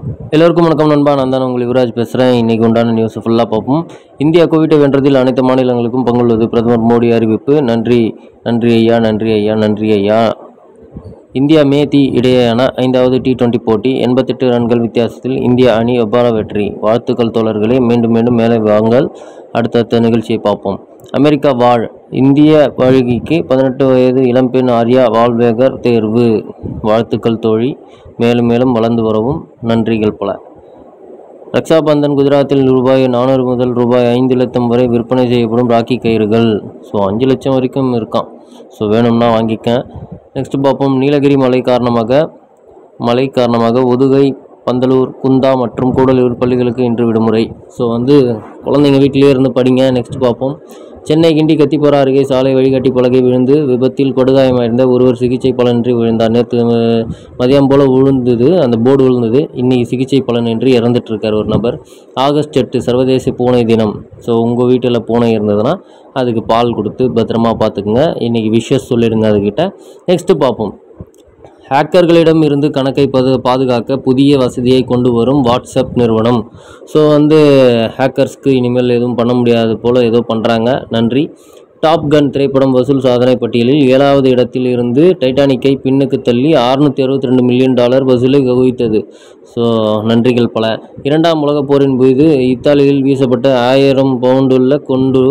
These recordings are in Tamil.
எல்லோருக்கும் வணக்கம் நண்பா நான் தான் உங்கள் யுவராஜ் பேசுகிறேன் இன்றைக்கி உண்டான நியூஸ் ஃபுல்லாக பார்ப்போம் இந்தியா கோவிட்டை வென்றதில் அனைத்து மாநிலங்களுக்கும் பங்குள்ளது பிரதமர் மோடி அறிவிப்பு நன்றி நன்றி ஐயா நன்றி ஐயா நன்றி ஐயா இந்தியா மேதி இடையேயான ஐந்தாவது டி டுவெண்ட்டி போட்டி எண்பத்தெட்டு ரன்கள் வித்தியாசத்தில் இந்திய அணி அபார வெற்றி வாழ்த்துக்கள் தோழர்களே மீண்டும் மீண்டும் மேலே வாங்கள் அடுத்தடுத்த நிகழ்ச்சியை பார்ப்போம் அமெரிக்கா வாழ் இந்திய பழகிக்கு பதினெட்டு வயது இளம்பெண் ஆர்யா வால்வேகர் தேர்வு வாழ்த்துக்கள் தோழி மேலும் மேலும் வளர்ந்து வரவும் நன்றிகள் பல ரக்ஷாபந்தன் குஜராத்தில் ரூபாய் நானூறு முதல் ரூபாய் ஐந்து லட்சம் வரை விற்பனை செய்யப்படும் ராக்கி கயிறுகள் ஸோ அஞ்சு லட்சம் வரைக்கும் இருக்கான் ஸோ வேணும்னா வாங்கிக்க நெக்ஸ்ட் பார்ப்போம் நீலகிரி மழை காரணமாக மழை காரணமாக ஒதுகை பந்தலூர் குந்தா மற்றும் கூடலூர் பள்ளிகளுக்கு இன்று விடுமுறை ஸோ வந்து குழந்தைங்க வீட்டிலேயே இருந்து படிங்க நெக்ஸ்ட் பார்ப்போம் சென்னை கிண்டி கத்திப்பாரா அருகே சாலை வழிகாட்டி பலகை விழுந்து விபத்தில் படுகாயமடைந்த ஒருவர் சிகிச்சை பலனின்றி விழுந்தார் நேற்று அஹ், மதியம் போல் விழுந்தது அந்த போர்டு விழுந்தது இன்னைக்கு சிகிச்சை பலனின்றி இறந்துட்டு இருக்கார் ஒரு நபர் ஆகஸ்ட் எட்டு சர்வதேச பூனை தினம் ஸோ உங்கள் வீட்டில் பூனை இருந்ததுன்னா அதுக்கு பால் கொடுத்து பத்திரமா பார்த்துக்குங்க இன்றைக்கி விஷஸ் சொல்லிடுங்க அதுக்கிட்ட நெக்ஸ்ட்டு பார்ப்போம் ஹேக்கர்களிடம் இருந்து கணக்கை பது பாதுகாக்க புதிய வசதியை கொண்டு வரும் வாட்ஸ்அப் நிறுவனம் ஸோ வந்து ஹேக்கர்ஸ்க்கு இனிமேல் எதுவும் பண்ண முடியாது போல் ஏதோ பண்ணுறாங்க நன்றி டாப் கன் திரைப்படம் வசூல் சாதனை பட்டியலில் ஏழாவது இடத்தில் இருந்து டைட்டானிக்கை பின்னுக்கு தள்ளி அறுநூற்றி அறுபத்தி ரெண்டு மில்லியன் டாலர் வசூலை குவித்தது ஸோ நன்றிகள் பல இரண்டாம் உலகப் போரின் போது இத்தாலியில் வீசப்பட்ட ஆயிரம் பவுண்டுள்ள கொண்டு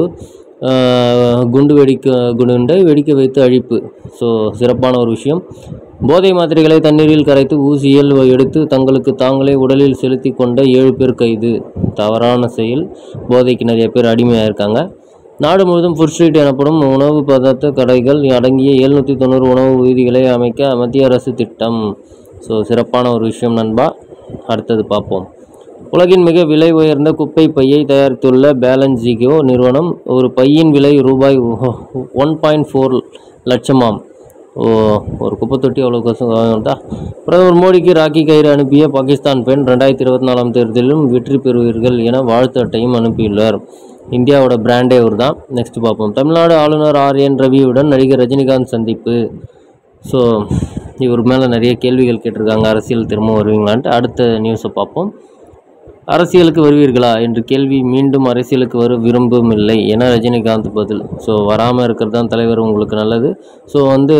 ஆஹ், குண்டு வெடிக்க குண்டை வெடிக்க வைத்து அழிப்பு ஸோ சிறப்பான ஒரு விஷயம் போதை மாத்திரைகளை தண்ணீரில் கரைத்து ஊசியில் எடுத்து தங்களுக்கு தாங்களே உடலில் செலுத்தி கொண்ட ஏழு பேர் கைது தவறான செயல் போதைக்கு நிறைய பேர் அடிமையாக இருக்காங்க நாடு முழுவதும் ஃபுட் ஸ்ட்ரீட் எனப்படும் உணவு பதார்த்த கடைகள் அடங்கிய எழுநூற்றி தொண்ணூறு உணவு விதிகளை அமைக்க மத்திய அரசு திட்டம் ஸோ சிறப்பான ஒரு விஷயம் நண்பா அடுத்தது பார்ப்போம் உலகின் மிக விலை உயர்ந்த குப்பை பையை தயாரித்துள்ள பேலன்சிகோ நிறுவனம் ஒரு பையின் விலை ரூபாய் ஒன் பாயிண்ட் ஃபோர் லட்சமாம் ஓ ஒரு குப்பை தொட்டி அவ்வளோ கஷ்டம் வாங்கிட்டா பிரதமர் மோடிக்கு ராக்கி கயிறு அனுப்பிய பாகிஸ்தான் பெண் ரெண்டாயிரத்தி இருபத்தி நாலாம் தேர்தலிலும் வெற்றி பெறுவீர்கள் என வாழ்த்து அட்டையும் அனுப்பியுள்ளார் இந்தியாவோட பிராண்டே இவர் தான் நெக்ஸ்ட் பார்ப்போம் தமிழ்நாடு ஆளுநர் ஆர் என் ரவியுடன் நடிகர் ரஜினிகாந்த் சந்திப்பு ஸோ இவர் மேலே நிறைய கேள்விகள் கேட்டிருக்காங்க அரசியல் திரும்ப வருவீங்களான்ட்டு அடுத்த நியூஸை பார்ப்போம் அரசியலுக்கு வருவீர்களா என்று கேள்வி மீண்டும் அரசியலுக்கு வர விரும்பும் இல்லை என ரஜினிகாந்த் பதில் ஸோ வராமல் இருக்கிறது தான் தலைவர் உங்களுக்கு நல்லது ஸோ வந்து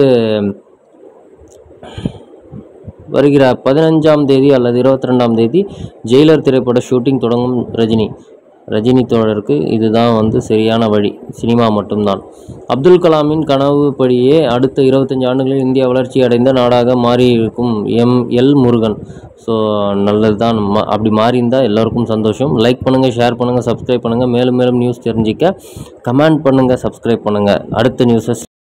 வருகிற பதினஞ்சாம் தேதி அல்லது இருபத்தி ரெண்டாம் தேதி ஜெயிலர் திரைப்பட ஷூட்டிங் தொடங்கும் ரஜினி ரஜினி தோழருக்கு இதுதான் வந்து சரியான வழி சினிமா மட்டும்தான் அப்துல் கலாமின் கனவுப்படியே அடுத்த இருபத்தஞ்சு ஆண்டுகளில் இந்தியா வளர்ச்சி அடைந்த நாடாக மாறியிருக்கும் எம் எல் முருகன் ஸோ நல்லது தான் அப்படி மாறியிருந்தால் எல்லாருக்கும் சந்தோஷம் லைக் பண்ணுங்கள் ஷேர் பண்ணுங்கள் சப்ஸ்கிரைப் பண்ணுங்கள் மேலும் மேலும் நியூஸ் தெரிஞ்சிக்க கமெண்ட் பண்ணுங்கள் சப்ஸ்கிரைப் பண்ணுங்கள் அடுத்த நியூஸஸ்